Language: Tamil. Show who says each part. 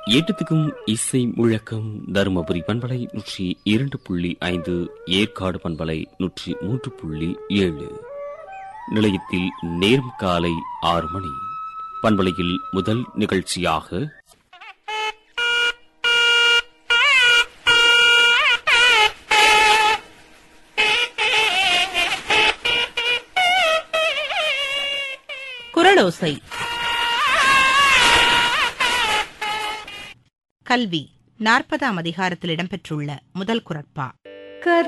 Speaker 1: எட்டத்துக்கும் இசை முழக்கம் தருமபுரி பண்பலை நூற்றி இரண்டு புள்ளி ஐந்து ஏற்காடு பண்பலை நூற்றி மூன்று புள்ளி ஏழு நிலையத்தில் நேரம் காலை ஆறு மணி பண்பலையில் முதல் நிகழ்ச்சியாக
Speaker 2: குரலோசை கல்வி நாற்பதாம் அதிகாரத்தில் இடம்பெற்றுள்ள முதல் குரட்பா